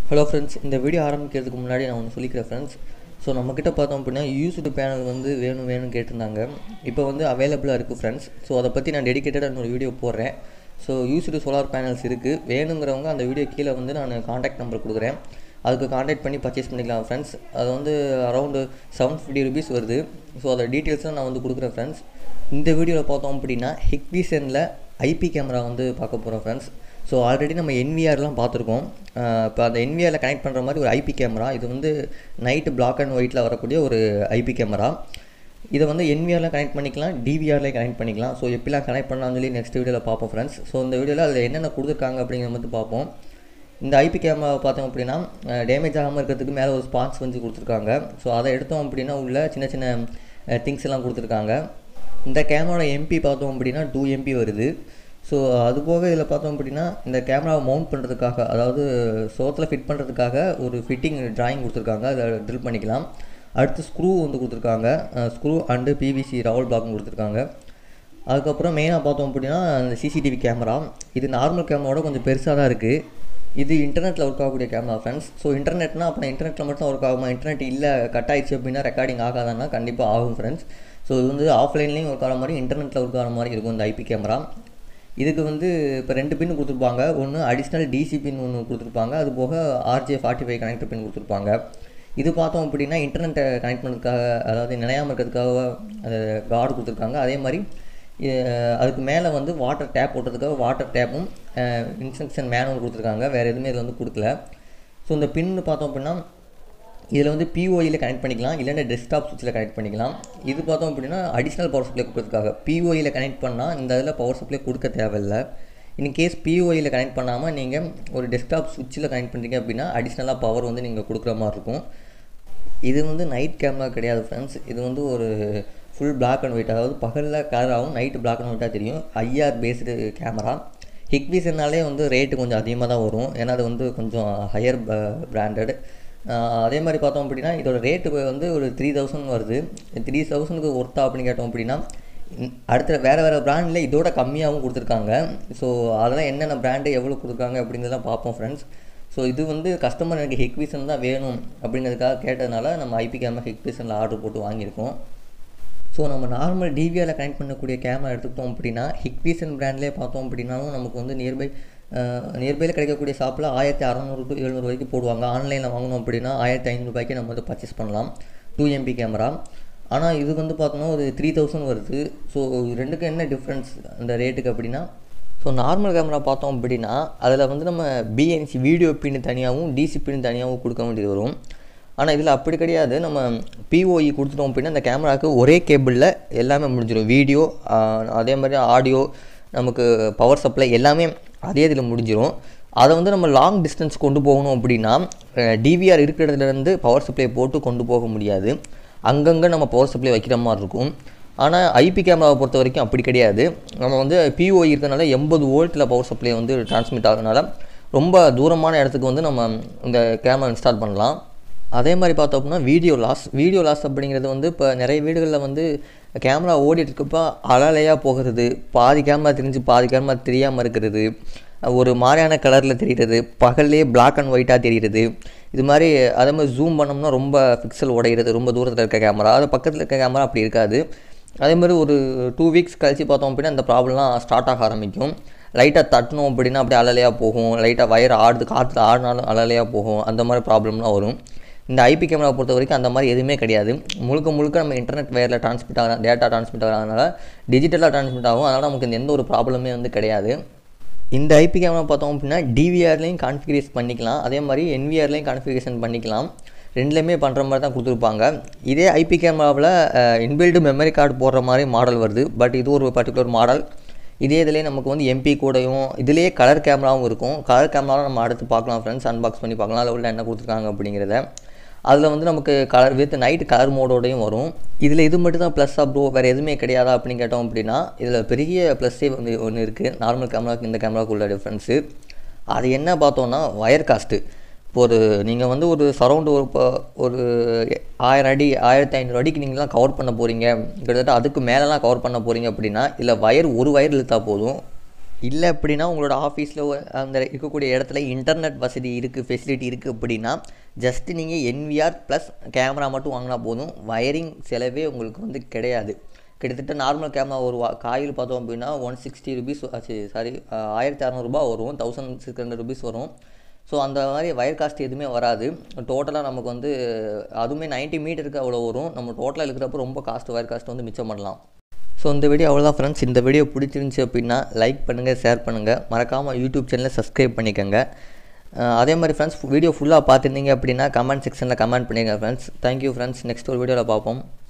hello friends இந்த video ஆரம்பிக்கிறதுக்கு முன்னாடி நான் ஒன்று சொல்லிக்கிறேன் ஃப்ரெண்ட்ஸ் ஸோ நம்மக்கிட்ட பார்த்தோம் அப்படின்னா யூஸ்டு பேனல் வந்து வேணும் வேணும் கேட்டிருந்தாங்க இப்போ வந்து அவைலபிளாக இருக்குது ஃப்ரெண்ட்ஸ் ஸோ அதை பற்றி நான் டெடிக்கேட்டடாக ஒரு வீடியோ போடுறேன் ஸோ யூஸ்டு சோலார் பேனல்ஸ் இருக்குது வேணுங்கிறவங்க அந்த வீடியோ கீழே வந்து நான் காண்டாக்ட் நம்பர் கொடுக்குறேன் அதுக்கு காண்டாக்ட் பண்ணி பர்ச்சேஸ் பண்ணிக்கலாம் ஃப்ரெண்ட்ஸ் அது வந்து அரௌண்டு செவன் ஃபிஃப்டி ருபீஸ் வருது ஸோ அதோட டீட்டெயில்ஸ்லாம் நான் வந்து கொடுக்குறேன் ஃப்ரெண்ட்ஸ் இந்த வீடியோவில் பார்த்தோம் அப்படின்னா ஹிக்விசனில் ஐபி கேமரா வந்து பார்க்க போகிறோம் ஃப்ரெண்ட்ஸ் ஸோ ஆல்ரெடி நம்ம என்விஆர்லாம் பார்த்துருக்கோம் இப்போ அந்த என்விஆரில் கனெக்ட் பண்ணுற மாதிரி ஒரு ஐபி கேமரா இது வந்து நைட்டு பிளாக் அண்ட் ஒயிட்டில் வரக்கூடிய ஒரு ஐபி கேமரா இதை வந்து என்விஆரில் கனெக்ட் பண்ணிக்கலாம் டிவிஆரில் கனெக்ட் பண்ணிக்கலாம் ஸோ எப்படிலாம் கனெக்ட் பண்ணலாம்னு சொல்லி நெக்ஸ்ட் வீடியோவில் பார்ப்போம் ஃப்ரெண்ட்ஸ் ஸோ இந்த வீடியோவில் அதில் என்னென்ன கொடுத்துருக்காங்க அப்படிங்கிறத மட்டும் பார்ப்போம் இந்த ஐபி கேமரா பார்த்தோம் அப்படின்னா டேமேஜ் ஆகாமல் இருக்கிறதுக்கு மேலே ஒரு ஸ்பாட்ஸ் வந்து கொடுத்துருக்காங்க ஸோ அதை எடுத்தோம் அப்படின்னா உள்ள சின்ன சின்ன திங்ஸ் எல்லாம் கொடுத்துருக்காங்க இந்த கேமராவோட எம்பி பார்த்தோம் அப்படின்னா டூ எம்பி வருது ஸோ அது போக இதில் பார்த்தோம் அப்படின்னா இந்த கேமராவை மவுண்ட் பண்ணுறதுக்காக அதாவது சோத்தில் ஃபிட் பண்ணுறதுக்காக ஒரு ஃபிட்டிங் ட்ராயிங் கொடுத்துருக்காங்க அதை ட்ரில் பண்ணிக்கலாம் அடுத்து ஸ்க்ரூ வந்து கொடுத்துருக்காங்க ஸ்க்ரூ அண்டு பிவிசி ரவல் பிளாக்கும் கொடுத்துருக்காங்க அதுக்கப்புறம் மெயினாக பார்த்தோம் அப்படின்னா இந்த சிசிடிவி கேமரா இது நார்மல் கேமராவோட கொஞ்சம் பெருசாக தான் இருக்குது இது இன்டர்நெட்டில் ஒர்க் ஆகக்கூடிய கேமரா ஃப்ரெண்ட்ஸ் ஸோ இன்டர்நெட்னா அப்புறம் இன்டர்நெட்டில் மட்டும் ஒர்க் ஆகுமா இன்டர்நெட் இல்லை கட் ஆயிடுச்சு அப்படின்னா ரெக்கார்டிங் ஆகாதான்னா கண்டிப்பாக ஆகும் ஃப்ரெண்ட்ஸ் ஸோ இது வந்து ஆஃப்லைன்லேயும் ஒர்க் ஆகிற மாதிரி இன்டர்நெட்டில் ஒர்க் ஆகிற மாதிரி இருக்கும் இந்த ஐபி கேமரா இதுக்கு வந்து இப்போ ரெண்டு பின் கொடுத்துருப்பாங்க ஒன்று அடிஷ்னல் டிசி பின் ஒன்று கொடுத்துருப்பாங்க அது போக RJ forty five connector pin கொடுத்துருப்பாங்க இது பார்த்தோம் அப்படின்னா இன்டர்நெட்டை கனெக்ட் பண்ணுறதுக்காக அதாவது நிலையாமல் இருக்கிறதுக்காக அது கார்டு கொடுத்துருக்காங்க அதே மாதிரி அதுக்கு மேலே வந்து வாட்டர் டேப் போட்டதுக்காக வாட்டர் டேப்பும் இன்ஸ்ட்ரக்ஷன் மேனுவல் கொடுத்துருக்காங்க வேறு எதுவுமே இதில் வந்து கொடுக்கல ஸோ இந்த பின்னு பார்த்தோம் அப்படின்னா இதில் வந்து பிஓஇயில் கனெக்ட் பண்ணிக்கலாம் இல்லைன்னா டெஸ்க்டாப் சுவிட்சில் கனெக்ட் பண்ணிக்கலாம் இது பார்த்தோம் அப்படின்னா அடிஷ்னல் பவர் சப்ளை கொடுக்கறதுக்காக பிஓஇயில் கனெக்ட் பண்ணால் இந்த இதில் பவர் சப்ளை கொடுக்க தேவையில்லை இன் கேஸ் பிஓஇயில் கனெக்ட் பண்ணாமல் நீங்கள் ஒரு டெஸ்க்டாப் சுவிட்சில் கனெக்ட் பண்ணுறீங்க அப்படின்னா அடிஷ்னலாக பவர் வந்து நீங்கள் கொடுக்குற மாதிரி இருக்கும் இது வந்து நைட் கேமரா கிடையாது ஃப்ரெண்ட்ஸ் இது வந்து ஒரு ஃபுல் பிளாக் அண்ட் ஒயிட் அதாவது பகலில் கலராகவும் நைட்டு பிளாக் அண்ட் ஒயிட்டாக தெரியும் ஐஆர் பேஸ்டு கேமரா ஹிக்விசன்னாலே வந்து ரேட்டு கொஞ்சம் அதிகமாக தான் வரும் ஏன்னா அது வந்து கொஞ்சம் ஹையர் பிராண்டட் அதே மாதிரி பார்த்தோம் அப்படின்னா இதோட ரேட்டு வந்து ஒரு த்ரீ தௌசண்ட் வருது த்ரீ தௌசண்ட்க்கு ஒர்த்தா அப்படின்னு கேட்டோம் அப்படின்னா அடுத்த வேறு வேறு பிராண்டில் இதோட கம்மியாகவும் கொடுத்துருக்காங்க ஸோ அதெல்லாம் என்னென்ன பிராண்டு எவ்வளோ கொடுத்துருக்காங்க அப்படிங்கிறதெல்லாம் பார்ப்போம் ஃப்ரெண்ட்ஸ் ஸோ இது வந்து கஸ்டமர் எனக்கு ஹெக்விசன் தான் வேணும் அப்படிங்கிறதுக்காக கேட்டதுனால நம்ம ஐபி கேமரா ஹெக்விசனில் ஆர்டர் போட்டு வாங்கியிருக்கோம் ஸோ நம்ம நார்மல் டிவிஆரில் கனெக்ட் பண்ணக்கூடிய கேமரா எடுத்துக்கிட்டோம் அப்படின்னா ஹிக்விசன் பிராண்ட்லேயே பார்த்தோம் அப்படின்னாலும் நமக்கு வந்து நியர்பை நியர்பையில் கிடைக்கக்கூடிய ஷாப்பில் ஆயிரத்தி அறநூறு டு எழுநூறு வரைக்கும் போடுவாங்க ஆன்லைனில் வாங்கணும் அப்படின்னா ஆயிரத்தி ஐநூறுபாய்க்கு நம்ம வந்து பர்ச்சேஸ் பண்ணலாம் டூ எம்பி கேமரா ஆனால் இது வந்து பார்த்தோன்னா ஒரு த்ரீ தௌசண்ட் வருது ஸோ ரெண்டுக்கும் என்ன டிஃப்ரென்ஸ் அந்த ரேட்டுக்கு அப்படின்னா ஸோ நார்மல் கேமரா பார்த்தோம் அப்படின்னா அதில் வந்து நம்ம பிஎன்சி வீடியோ பின் தனியாகவும் டிசி பின் தனியாகவும் கொடுக்க வேண்டியது வரும் ஆனால் இதில் அப்படி கிடையாது நம்ம பிஓஇ கொடுத்துட்டோம் அப்படின்னா அந்த கேமராவுக்கு ஒரே கேபிளில் எல்லாமே முடிஞ்சிடும் வீடியோ அதே மாதிரி ஆடியோ நமக்கு பவர் சப்ளை எல்லாமே அதே இதில் முடிஞ்சிடும் அதை வந்து நம்ம லாங் டிஸ்டன்ஸ் கொண்டு போகணும் அப்படின்னா டிவிஆர் இருக்கிற இடத்துலேருந்து பவர் சப்ளை போட்டு கொண்டு போக முடியாது அங்கங்கே நம்ம பவர் சப்ளை வைக்கிற மாதிரி இருக்கும் ஆனால் ஐபி கேமராவை பொறுத்த வரைக்கும் அப்படி கிடையாது நம்ம வந்து பிஓஇ இருக்கிறதுனால எண்பது வோல்ட்டில் பவர் சப்ளை வந்து டிரான்ஸ்மிட் ஆகிறதுனால ரொம்ப தூரமான இடத்துக்கு வந்து நம்ம இந்த கேமரா இன்ஸ்டால் பண்ணலாம் அதே மாதிரி பார்த்தோம் அப்படின்னா வீடியோ லாஸ் வீடியோ லாஸ் அப்படிங்கிறது வந்து இப்போ நிறைய வீடுகளில் வந்து கேமரா ஓடிட்டு இருக்கப்போ அலலையாக போகிறது பாதி கேமரா தெரிஞ்சு பாதி கேமரா தெரியாமல் இருக்கிறது ஒரு மாதிரியான கலரில் தெரிகிறது பகல்லே பிளாக் அண்ட் ஒயிட்டாக தெரிகிறது இது மாதிரி அதே மாதிரி ஜூம் பண்ணோம்னா ரொம்ப பிக்சல் உடையிறது ரொம்ப தூரத்தில் இருக்க கேமரா அது பக்கத்தில் இருக்க கேமரா அப்படி இருக்காது அதே மாதிரி ஒரு டூ வீக்ஸ் கழித்து பார்த்தோம் அப்படின்னா இந்த ப்ராப்ளம்லாம் ஸ்டார்ட் ஆக ஆரம்பிக்கும் லைட்டாக தட்டணும் அப்படின்னா அப்படியே அலலையாக போகும் லைட்டாக வயர் ஆடுது காற்றுல ஆடினாலும் அலலையாக போகும் அந்த மாதிரி ப்ராப்ளம்லாம் வரும் இந்த ஐபி கேமரா பொறுத்த வரைக்கும் அந்த மாதிரி எதுவுமே கிடையாது முழுக்க முழுக்க நம்ம இன்டர்நெட் வேரில் ட்ரான்ஸ்மிட் ஆகிற டேட்டா ட்ரான்ஸ்மிட் ஆகிறதுனால டிஜிட்டலாக ட்ரான்ஸ்மிட் ஆகும் அதனால் நமக்கு இந்த எந்த ஒரு ப்ராப்ளமே வந்து கிடையாது இந்த ஐபி கேமரா பார்த்தோம் அப்படின்னா டிவிஆர்லேயும் கான்ஃபிகரேஸ் பண்ணிக்கலாம் அதே மாதிரி என்விஆர்லேயும் கான்ஃபிகரேஷன் பண்ணிக்கலாம் ரெண்டுலேயுமே பண்ணுற மாதிரி தான் கொடுத்துருப்பாங்க இதே ஐபி கேமராவில் இன்பில்டு மெமரி கார்டு போடுற மாதிரி மாடல் வருது பட் இது ஒரு பர்டிகுலர் மாடல் இதே இதிலே நமக்கு வந்து எம்பி கூடையும் இதிலே கலர் கேமராவும் இருக்கும் கலர் கேமராவும் நம்ம அடுத்து பார்க்கலாம் ஃப்ரெண்ட்ஸ் அன்பாக்ஸ் பண்ணி பார்க்கலாம் அதில் உள்ள என்ன கொடுத்துருக்காங்க அப்படிங்கிறத அதில் வந்து நமக்கு கலர் வித் நைட் கலர் மோடோடையும் வரும் இதில் இது மட்டும் தான் ப்ளஸ்ஸாக ப்ரோ வேறு எதுவுமே கிடையாதா அப்படின்னு கேட்டோம் அப்படின்னா இதில் பெரிய ப்ளஸ்ஸே வந்து ஒன்று இருக்குது நார்மல் கேமராவுக்கு இந்த கேமராவுக்கு உள்ள டிஃப்ரென்ஸு அது என்ன பார்த்தோன்னா ஒயர் காஸ்ட்டு இப்போ ஒரு நீங்கள் வந்து ஒரு சரௌண்டு ஒரு இப்போ ஒரு ஆயிரம் அடி ஆயிரத்தி ஐநூறு அடிக்கு நீங்களாம் கவர் பண்ண போகிறீங்க கிட்டத்தட்ட அதுக்கு மேலெலாம் கவர் பண்ண போகிறீங்க அப்படின்னா இல்லை வயர் ஒரு வயர் இழுத்தா போதும் இல்லை அப்படின்னா உங்களோட ஆஃபீஸில் அந்த இருக்கக்கூடிய இடத்துல இன்டர்நெட் வசதி இருக்குது ஃபெசிலிட்டி இருக்குது அப்படின்னா ஜஸ்ட்டு நீங்கள் என்விஆர் ப்ளஸ் கேமரா மட்டும் வாங்கினா போதும் வயரிங் செலவே உங்களுக்கு வந்து கிடையாது கிட்டத்தட்ட நார்மல் கேமரா ஒரு வா காயில் பார்த்தோம் அப்படின்னா ஒன் சிக்ஸ்டி ருபீஸ் சாரி ஆயிரத்தி அறநூறுபா வரும் தௌசண்ட் சிக்ஸ் ஹண்ட்ரட் ருபீஸ் வரும் ஸோ அந்த மாதிரி வயர் காஸ்ட் எதுவுமே வராது டோட்டலாக நமக்கு வந்து அதுவுமே 90 மீட்டருக்கு அவ்வளோ வரும் நம்ம டோட்டலாக இருக்கிறப்ப ரொம்ப காஸ்ட் வயர் காஸ்ட் வந்து மிச்சம் பண்ணலாம் ஸோ இந்த வீடியோ அவ்வளோதான் ஃப்ரெண்ட்ஸ் இந்த வீடியோ பிடிச்சிருந்துச்சி அப்படின்னா லைக் பண்ணுங்கள் ஷேர் பண்ணுங்கள் மறக்காமல் யூடியூப் சேனலை சப்ஸ்கிரைப் பண்ணிக்கோங்க அஹ் அதே மாதிரி ஃப்ரெண்ட்ஸ் வீடியோ ஃபுல்லாக பார்த்துருந்தீங்க அப்படின்னா கமெண்ட் செக்ஷனில் கமெண்ட் பண்ணிடுங்க ஃப்ரெண்ட்ஸ் தேங்க்யூ ஃப்ரெண்ட்ஸ் நெக்ஸ்ட் ஒரு வீடியோவில் பார்ப்போம்